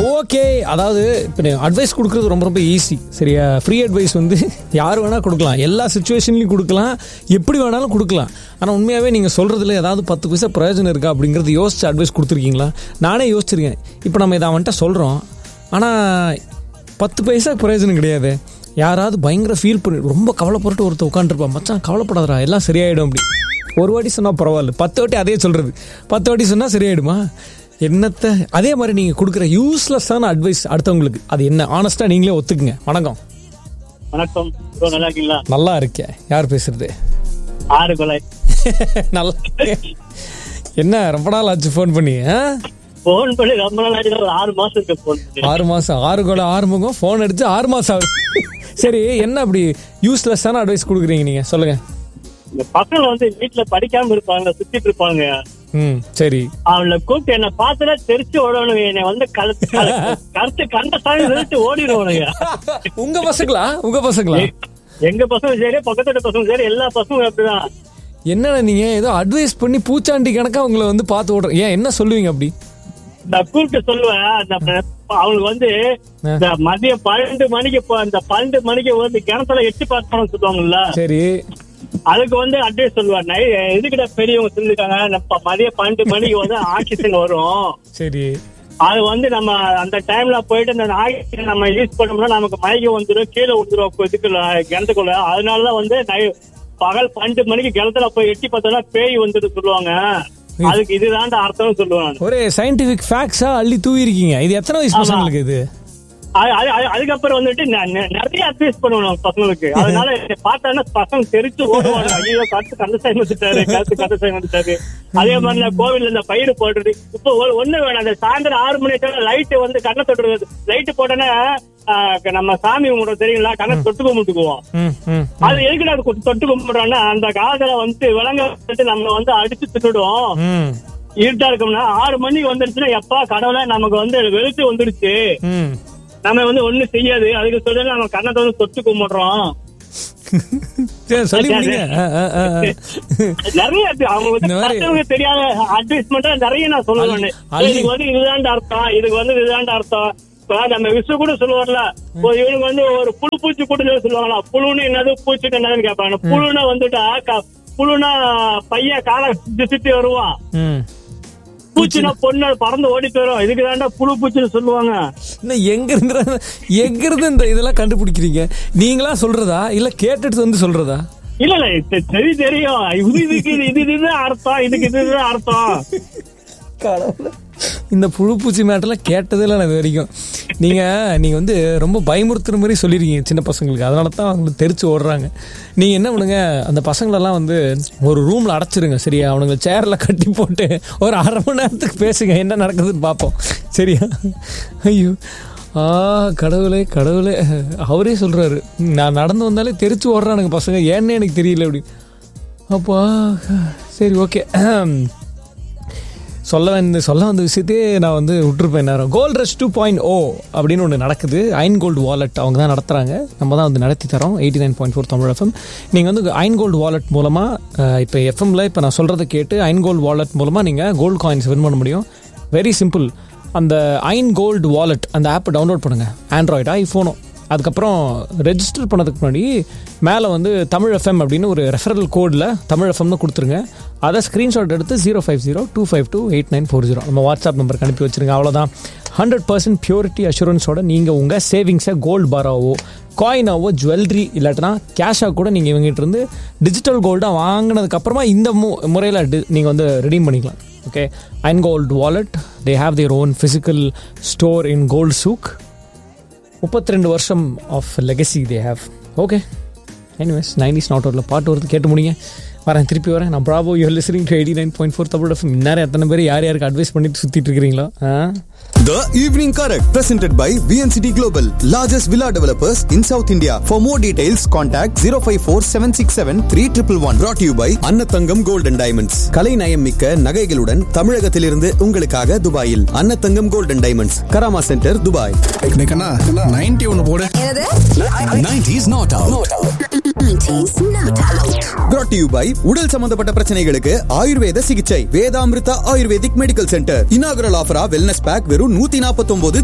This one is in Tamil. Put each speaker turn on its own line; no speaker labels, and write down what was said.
ஓகே அதாவது இப்போ அட்வைஸ் கொடுக்குறது ரொம்ப ரொம்ப ஈஸி சரியா ஃப்ரீ அட்வைஸ் வந்து யார் வேணால் கொடுக்கலாம் எல்லா சுச்சுவேஷன்லையும் கொடுக்கலாம் எப்படி வேணாலும் கொடுக்கலாம் ஆனால் உண்மையாகவே நீங்கள் சொல்கிறதுல ஏதாவது பத்து பைசா பிரயோஜனம் இருக்கா அப்படிங்கிறது யோசிச்சு அட்வைஸ் கொடுத்துருக்கீங்களா நானே யோசிச்சிருக்கேன் இப்போ நம்ம இதை அவன்கிட்ட சொல்கிறோம் ஆனால் பத்து பைசா பிரயோஜனம் கிடையாது யாராவது பயங்கர ஃபீல் பண்ணி ரொம்ப கவலைப்பட்டு ஒருத்தர் உட்காந்துருப்பான் மச்சான் கவலைப்படாதடா எல்லாம் சரியாயிடும் அப்படி ஒரு வாட்டி சொன்னால் பரவாயில்ல பத்து வாட்டி அதே சொல்கிறது பத்து வாட்டி சொன்னால் சரியாயிடுமா என்னத்த அதே மாதிரி நீங்கள் கொடுக்குற யூஸ்லெஸ்ஸான அட்வைஸ் அடுத்தவங்களுக்கு அது என்ன ஆனஸ்ட்டாக நீங்களே ஒத்துக்குங்க வணக்கம்
வணக்கம் bro, நல்லா இருக்கீங்களா
நல்லா இருக்கேன் யார் பேசுறது
ஆறு கொலை
நல்லா என்ன ரொம்ப நாள் ஆச்சு ஃபோன் பண்ணி ஆ?
போன் பண்ணி ரொம்ப நாள் ஆச்சு ஒரு ஆறு மாசம் இருக்கு போன்
ஆறு மாதம் ஆறு கூட ஆறு முகம் ஃபோன் அடிச்சு ஆறு மாதம் ஆகுது சரி என்ன அப்படி யூஸ்லெஸ்ஸான அட்வைஸ் கொடுக்குறீங்க நீங்கள் சொல்லுங்கள்
இந்த பசங்க வந்து வீட்டுல படிக்காம இருப்பாங்க சுத்திட்டு இருப்பாங்க
ம் சரி
அவங்கள கூப்பிட்டு என்ன பார்த்துல தெரிச்சு ஓடணும் என்னை வந்து கழுத்து கருத்து கண்ட சாமி நிறுத்தி ஓடிடுவானுங்க
உங்க பசங்களா உங்க பசங்களா
எங்க பசங்க சரி பக்கத்து வீட்டு பசங்க சரி எல்லா பசங்களும் அப்படிதான்
என்னண்ணா நீங்க ஏதோ அட்வைஸ் பண்ணி பூச்சாண்டி கணக்கா உங்களை வந்து பார்த்து ஓடுற ஏன் என்ன சொல்லுவீங்க அப்படி
நான் கூப்பிட்டு சொல்லுவேன் அந்த அவங்களுக்கு வந்து இந்த மதியம் பன்னெண்டு மணிக்கு போ- இந்த பன்னெண்டு மணிக்கு வந்து கிணத்துல எட்டி பார்க்கணும்னு சொல்லுவாங்கல்ல
சரி
அதுக்கு வந்து அட்வைஸ் சொல்லுவார் நை எதுக்கிட்ட பெரியவங்க சொல்லிருக்காங்க நம்ம மதியம் பன்னெண்டு மணிக்கு வந்து ஆக்சிஜன் வரும்
சரி
அது வந்து நம்ம அந்த டைம்ல போயிட்டு அந்த ஆக்சிஜன் நம்ம யூஸ் பண்ணோம்னா நமக்கு மயக்கம் வந்துடும் கீழே வந்துடும் இதுக்குள்ள கிணத்துக்குள்ள அதனாலதான் வந்து நை- பகல் பன்னெண்டு மணிக்கு கிணத்துல போய் எட்டி பார்த்தோம்னா பேய் வந்துட்டு சொல்லுவாங்க அதுக்கு இதுதான் அர்த்தம் சொல்லுவாங்க
ஒரே சயின்டிபிக் ஃபேக்ட்ஸா அள்ளி தூவி இருக்கீங்க இது எத்தனை வயசு பசங்களுக்கு இது
அது- அது- அது- அதுக்கப்புறம் வந்துட்டு ந- ந- நிறைய அட்வைஸ் பண்ணுவோம் பசங்களுக்கு அதனால பார்த்தாங்கன்னா பசங்க தெரிச்சு ஓடுவாங்க ஐயோ கருத்து கந்த சாயம் வந்துட்டாரு கருத்து கந்த சாயம் வந்துட்டாரு அதே மாதிரி நான் கோவில்ல இந்த பயிர் போடுறது இப்போ ஒ- ஒண்ணு வேணாம் அந்த சாயந்தரம் ஆறு மணி லைட் வந்து கண்ணை தொட்டுறது லைட் போட்டோன்னா ஆஹ், நம்ம சாமி கும்பிடுறோம் தெரியுங்களா கண்ணை தொட்டு கும்பிட்டுக்குவோம்
ம் ம்
அது எதுக்கு அது தொட்டு கும்பிடுறோம்னா அந்த காலத்துல வந்து விலங்க வந்துட்டு நம்ம வந்து அடிச்சு தின்னுடும்
ம்
இருட்டா இருக்கோம்னா ஆறு மணிக்கு வந்துருச்சுன்னா எப்பா கடவுளை நமக்கு வந்து வெளுத்து வந்துருச்சு
ம்
நம்ம வந்து ஒண்ணு செய்யாது அதுக்கு சொல்லி நம்ம கண்ணத்தை வந்து தொட்டு கும்பிடுறோம்
சரி சொல்லி முடிங்க ஆ, ஆ, ஆ, ஆ.
நிறைய இருக்கு. அவங்க வந்து
இந்த மாதிரி-
மத்தவங்க தெரியாத அட்வைஸ்மெண்டா நிறைய நான் சொல்லுவேன்
அள்ளி- அள்ளி-
இதுக்கு வந்து இதுதான் அர்த்தம் இதுக்கு வந்து இதுதான் அர்த்தம் இப்ப நம்ம விசு கூட சொல்லுவார்ல இப்போ இவனுக்கு வந்து ஒரு புழு பூச்சி கூட சொல்லுவாங்களா புழுன்னு என்னது பூச்சிட்டு என்னதுன்னு கேட்பாங்க புழுனா வந்துட்டா க- புழுனா பையன் காலை சுத்தி சுத்தி வருவான்
ம்
பூச்சினா பொண்ணு பறந்து ஓடிட்டு வரும் இதுக்கு தாண்டா புழு பூச்சின்னு சொல்லுவாங்க
இன்னும் எங்க இருந்து எங்க இருந்து இந்த இதெல்லாம் கண்டுபிடிக்கிறீங்க நீங்களா சொல்றதா இல்ல கேட்டுட்டு வந்து சொல்றதா
இல்ல இல்ல தெ- சரி தெரியும் இது இதுக்கு இது இது இதுதான் அர்த்தம் இதுக்கு இதுதான் அர்த்தம்
கடவுளே. இந்த புழு பூச்சி மேட்டெல்லாம் கேட்டதே இல்லை நான் இது வரைக்கும் நீங்க நீங்க வந்து ரொம்ப பயமுறுத்துற மாதிரி சொல்லிருக்கீங்க சின்ன பசங்களுக்கு அதனால தான் அவங்களுக்கு தெரிச்சு ஓடுறாங்க நீங்க என்ன பண்ணுங்க அந்த பசங்களெல்லாம் வந்து ஒரு ரூம்ல அடைச்சிருங்க சரியா அவனுங்க சேர்ல கட்டி போட்டு ஒரு அரை மணி நேரத்துக்கு பேசுங்க என்ன நடக்குதுன்னு பார்ப்போம் சரியா ஐயோ ஆ கடவுளே கடவுளே அவரே சொல்றாரு நான் நடந்து வந்தாலே தெரிச்சு ஓடுறானுங்க பசங்க ஏன்னு எனக்கு தெரியல அப்படி அப்பா சரி ஓகே சொல்ல வந்த சொல்ல வந்த விஷயத்தையே நான் வந்து விட்டுருப்பேன் நேரம் gold rush two point O அப்படின்னு ஒன்று நடக்குது ஐன் கோல்டு வாலெட் அவங்க தான் நடத்துகிறாங்க நம்ம தான் வந்து நடத்தி தரோம் eighty nine point four Tamil FM நீங்கள் வந்து ஐன் கோல்டு வாலெட் மூலமாக இப்போ எஃப்எம்ல இப்போ நான் சொல்கிறத கேட்டு ஐன் கோல்டு வாலெட் மூலமாக நீங்கள் கோல்டு காயின்ஸ் வின் பண்ண முடியும் வெரி சிம்பிள் அந்த ஐன் கோல்டு வாலெட் அந்த ஆப்பை டவுன்லோட் பண்ணுங்கள் ஆண்ட்ராய்டு ஐஃபோனோ அதுக்கப்புறம் ரெஜிஸ்டர் பண்ணதுக்கு முன்னாடி மேலே வந்து தமிழ் எஃப்எம் அப்படின்னு ஒரு ரெஃபரல் கோடில் தமிழ் எஃப்எம்னு கொடுத்துருங்க அதை ஸ்க்ரீன்ஷாட் எடுத்து zero five zero two five two eight nine four zero நம்ம வாட்ஸ்அப் நம்பருக்கு அனுப்பி வச்சிருங்க அவ்வளோதான் ஹண்ட்ரட் பர்சன்ட் பியூரிட்டி அஷூரன்ஸோட நீங்கள் உங்கள் சேவிங்ஸை கோல்டு பாராவோ காயினாவோ ஜுவல்லரி இல்லாட்டினா கேஷாக கூட நீங்கள் இவங்ககிட்ட இருந்து டிஜிட்டல் கோல்டாக வாங்கினதுக்கப்புறமா இந்த மு முறையில் நீங்கள் வந்து ரெடீம் பண்ணிக்கலாம் okay and gold wallet they have their own physical store in gold souk முப்பத்தி ரெண்டு வருஷம் of legacy they have okay anyways nineties not அவுட்ல பாட்டு வருது கேட்டு முடியுங்க வரேன் திருப்பி வரேன் நான் ப்ராபோ you listening to eighty nine point four Tamil FM நேரம் எத்தனை பேர் யார் யாருக்கு அட்வைஸ் பண்ணிட்டு சுற்றிட்டு இருக்கிறீங்களோ ஆ
The Evening Correct, presented by VNCT Global, largest villa developers in South India. For more details, contact 054 767 3111. Brought to you by அன்னத்தங்கம் Gold and Diamonds. கலை நயம் மிக்க நகைகளுடன் தமிழகத்திலிருந்து உங்களுக்காக துபாயில் Annathangam Gold and Diamonds, Karama centre Dubai
கண்ணா நைன்டி ஒன்னு போடு
என்னது
90s not out.
90s not out.
brought to you by உடல் சம்பந்தப்பட்ட பிரச்சனைகளுக்கு ஆயுர்வேத சிகிச்சை Vedamrutha ayurvedic medical centre inaugural ஆஃபரா வெல்னஸ் பேக் வெறும் நூத்தி நாற்பத்தி